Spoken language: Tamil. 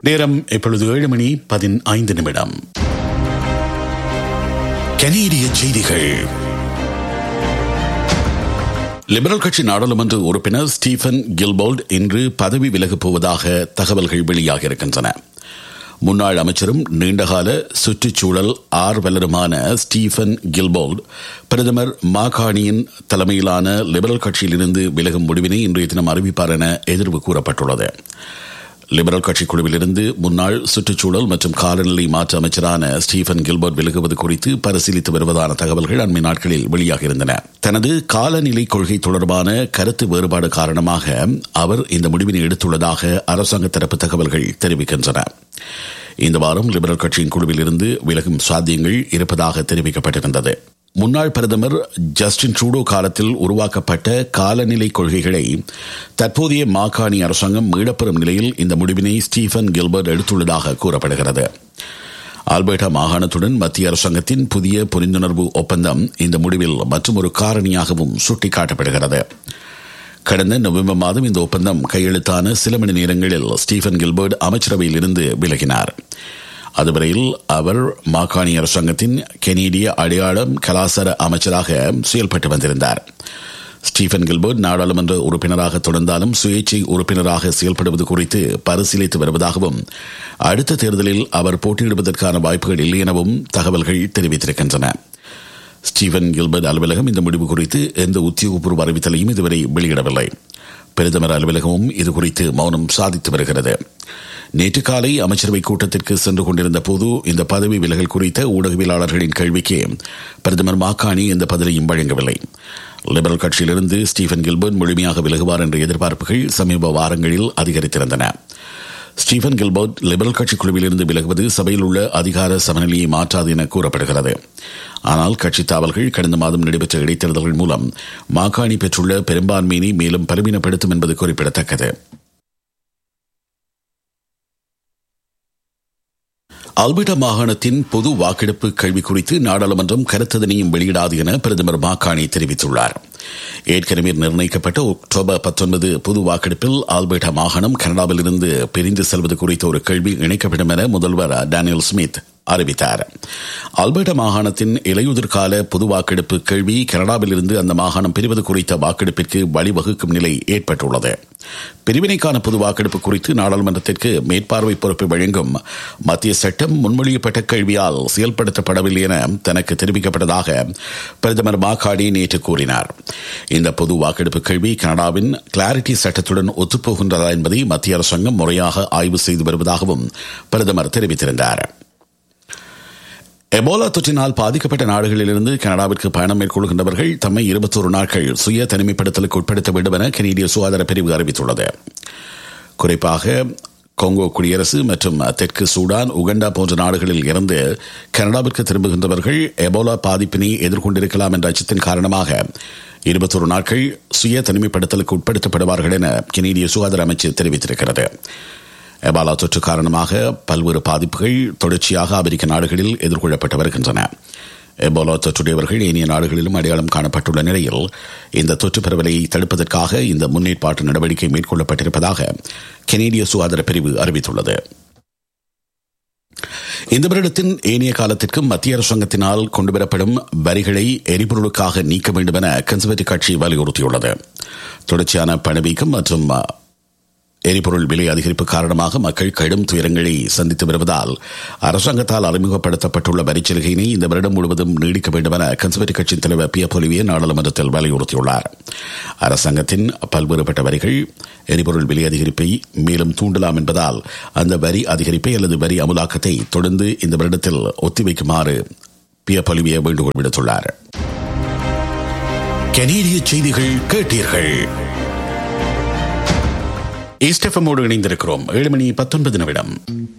நேரம் இப்பொழுது ஏழு மணி பதினைந்து நிமிடம் கனேடிய செய்திகள் லிபரல் கட்சி நாடாளுமன்ற உறுப்பினர் ஸ்டீஃபன் கில்போல்ட் இன்று பதவி விலகப் போவதாக தகவல்கள் வெளியாக இருக்கின்றன முன்னாள் அமைச்சரும் நீண்டகால சுற்றுச்சூழல் ஆர்வலருமான ஸ்டீஃபன் கில்போல்ட் பிரதமர் மாகாணியின் தலைமையிலான லிபரல் கட்சியிலிருந்து விலகும் முடிவினை இன்றைய தினம் அறிவிப்பார் என எதிர்வு கூறப்பட்டுள்ளது லிபரல் கட்சி குழுவிலிருந்து முன்னாள் சுற்றுச்சூழல் மற்றும் காலநிலை மாற்ற அமைச்சரான ஸ்டீஃபன் கில்பர்ட் விலகுவது குறித்து பரிசீலித்து வருவதான தகவல்கள் அண்மை நாட்களில் வெளியாக இருந்தன தனது காலநிலை கொள்கை தொடர்பான கருத்து வேறுபாடு காரணமாக அவர் இந்த முடிவினை எடுத்துள்ளதாக அரசாங்க தரப்பு தகவல்கள் தெரிவிக்கின்றன இந்த வாரம் லிபரல் கட்சியின் குழுவில் இருந்து விலகும் சாத்தியங்கள் இருப்பதாக தெரிவிக்கப்பட்டிருந்தது முன்னாள் பிரதமர் ஜஸ்டின் ட்ரூடோ காலத்தில் உருவாக்கப்பட்ட காலநிலை கொள்கைகளை தற்போதைய மாகாணி அரசாங்கம் மீளப்பெறும் நிலையில் இந்த முடிவினை ஸ்டீஃபன் கில்பர்ட் எடுத்துள்ளதாக கூறப்படுகிறது ஆல்பர்டா மாகாணத்துடன் மத்திய அரசாங்கத்தின் புதிய புரிந்துணர்வு ஒப்பந்தம் இந்த முடிவில் மற்றொரு காரணியாகவும் சுட்டிக்காட்டப்படுகிறது கடந்த நவம்பர் மாதம் இந்த ஒப்பந்தம் கையெழுத்தான சில மணி நேரங்களில் ஸ்டீஃபன் கில்பர்ட் அமைச்சரவையில் இருந்து விலகினார் அதுவரையில் அவர் மாகாணி அரசாங்கத்தின் கெனேடிய அடையாளம் கலாசார அமைச்சராக செயல்பட்டு வந்திருந்தார் ஸ்டீஃபன் கில்பர்ட் நாடாளுமன்ற உறுப்பினராக தொடர்ந்தாலும் சுயேட்சை உறுப்பினராக செயல்படுவது குறித்து பரிசீலித்து வருவதாகவும் அடுத்த தேர்தலில் அவர் போட்டியிடுவதற்கான வாய்ப்புகள் இல்லை எனவும் தகவல்கள் தெரிவித்திருக்கின்றன ஸ்டீவன் கில்பர்ட் அலுவலகம் இந்த முடிவு குறித்து எந்த உத்தியோகபூர்வ அறிவித்தலையும் இதுவரை வெளியிடவில்லை பிரதமர் அலுவலகமும் இதுகுறித்து மௌனம் சாதித்து வருகிறது நேற்று காலை அமைச்சரவை கூட்டத்திற்கு சென்று கொண்டிருந்த போது இந்த பதவி விலகல் குறித்த ஊடகவியலாளர்களின் கேள்விக்கு பிரதமர் மாக்காணி எந்த பதிலையும் வழங்கவில்லை லிபரல் கட்சியிலிருந்து ஸ்டீஃபன் கில்பர்ட் முழுமையாக விலகுவார் என்ற எதிர்பார்ப்புகள் சமீப வாரங்களில் அதிகரித்திருந்தன ஸ்டீஃபன் கில்பர்ட் லிபரல் கட்சி குழுவிலிருந்து விலகுவது சபையில் உள்ள அதிகார சமநிலையை மாற்றாது என கூறப்படுகிறது ஆனால் கட்சி தாவல்கள் கடந்த மாதம் நடைபெற்ற இடைத்தேர்தல்கள் மூலம் மாகாணி பெற்றுள்ள பெரும்பான்மையினை மேலும் பலவீனப்படுத்தும் என்பது குறிப்பிடத்தக்கது அல்பர்டா மாகாணத்தின் பொது வாக்கெடுப்பு கேள்வி குறித்து நாடாளுமன்றம் கருத்ததனையும் வெளியிடாது என பிரதமர் மாக்காணி தெரிவித்துள்ளார் ஏற்கனவே நிர்ணயிக்கப்பட்ட அக்டோபர் பத்தொன்பது பொது வாக்கெடுப்பில் ஆல்பர்டா மாகாணம் கனடாவிலிருந்து பிரிந்து செல்வது குறித்த ஒரு கேள்வி இணைக்கப்படும் என முதல்வர் டேனியல் ஸ்மித் அறிவித்தார் ஆல்பர்டா மாகாணத்தின் இலையுதிர் கால பொது வாக்கெடுப்பு கேள்வி கனடாவிலிருந்து அந்த மாகாணம் பிரிவது குறித்த வாக்கெடுப்பிற்கு வழிவகுக்கும் நிலை ஏற்பட்டுள்ளது பிரிவினைக்கான பொது வாக்கெடுப்பு குறித்து நாடாளுமன்றத்திற்கு மேற்பார்வை பொறுப்பை வழங்கும் மத்திய சட்டம் முன்மொழியப்பட்ட கேள்வியால் செயல்படுத்தப்படவில்லை என தனக்கு தெரிவிக்கப்பட்டதாக பிரதமர் மாகாடி நேற்று கூறினார் இந்த பொது வாக்கெடுப்பு கேள்வி கனடாவின் கிளாரிட்டி சட்டத்துடன் ஒத்துப்போகின்றதா என்பதை மத்திய அரசாங்கம் முறையாக ஆய்வு செய்து வருவதாகவும் பிரதமர் தெரிவித்திருந்தார் எபோலா தொற்றினால் பாதிக்கப்பட்ட நாடுகளிலிருந்து கனடாவிற்கு பயணம் மேற்கொள்கின்றவர்கள் தம்மை இருபத்தோரு நாட்கள் சுய தனிமைப்படுத்தலுக்கு உட்படுத்த வேண்டும் என கனேடிய சுகாதார பிரிவு அறிவித்துள்ளது குறிப்பாக கொங்கோ குடியரசு மற்றும் தெற்கு சூடான் உகண்டா போன்ற நாடுகளில் இருந்து கனடாவிற்கு திரும்புகின்றவர்கள் எபோலா பாதிப்பினை எதிர்கொண்டிருக்கலாம் என்ற அச்சத்தின் காரணமாக இருபத்தொரு நாட்கள் சுய தனிமைப்படுத்தலுக்கு உட்படுத்தப்படுவார்கள் என கனேடிய சுகாதார அமைச்சு தெரிவித்திருக்கிறது எபாலா தொற்று காரணமாக பல்வேறு பாதிப்புகள் தொடர்ச்சியாக அமெரிக்க நாடுகளில் எதிர்கொள்ளப்பட்டு வருகின்றன எபோலா தொற்றுடையவர்கள் ஏனைய நாடுகளிலும் அடையாளம் காணப்பட்டுள்ள நிலையில் இந்த தொற்று பரவலை தடுப்பதற்காக இந்த முன்னேற்பாட்டு நடவடிக்கை மேற்கொள்ளப்பட்டிருப்பதாக கெனேடிய சுகாதார பிரிவு அறிவித்துள்ளது இந்த வருடத்தின் ஏனைய காலத்திற்கும் மத்திய அரசாங்கத்தினால் கொண்டுவரப்படும் வரிகளை எரிபொருளுக்காக நீக்க வேண்டும் என கன்சர்வேட்டிவ் கட்சி வலியுறுத்தியுள்ளது தொடர்ச்சியான பணவீக்கம் மற்றும் எரிபொருள் விலை அதிகரிப்பு காரணமாக மக்கள் கடும் துயரங்களை சந்தித்து வருவதால் அரசாங்கத்தால் அறிமுகப்படுத்தப்பட்டுள்ள வரிச்சலுகையினை இந்த வருடம் முழுவதும் நீடிக்க வேண்டும் என கன்சர்வேட்டிவ் கட்சியின் தலைவர் பி பொலிவிய நாடாளுமன்றத்தில் வலியுறுத்தியுள்ளார் அரசாங்கத்தின் பல்வேறுபட்ட வரிகள் எரிபொருள் விலை அதிகரிப்பை மேலும் தூண்டலாம் என்பதால் அந்த வரி அதிகரிப்பை அல்லது வரி அமுலாக்கத்தை தொடர்ந்து இந்த வருடத்தில் ஒத்திவைக்குமாறு பி பொலிவிய வேண்டுகோள் விடுத்துள்ளார் கனேடிய செய்திகள் கேட்டீர்கள் ஈஸ்டெஃபமோடு இணைந்திருக்கிறோம் ஏழு மணி பத்தொன்பது நிமிடம்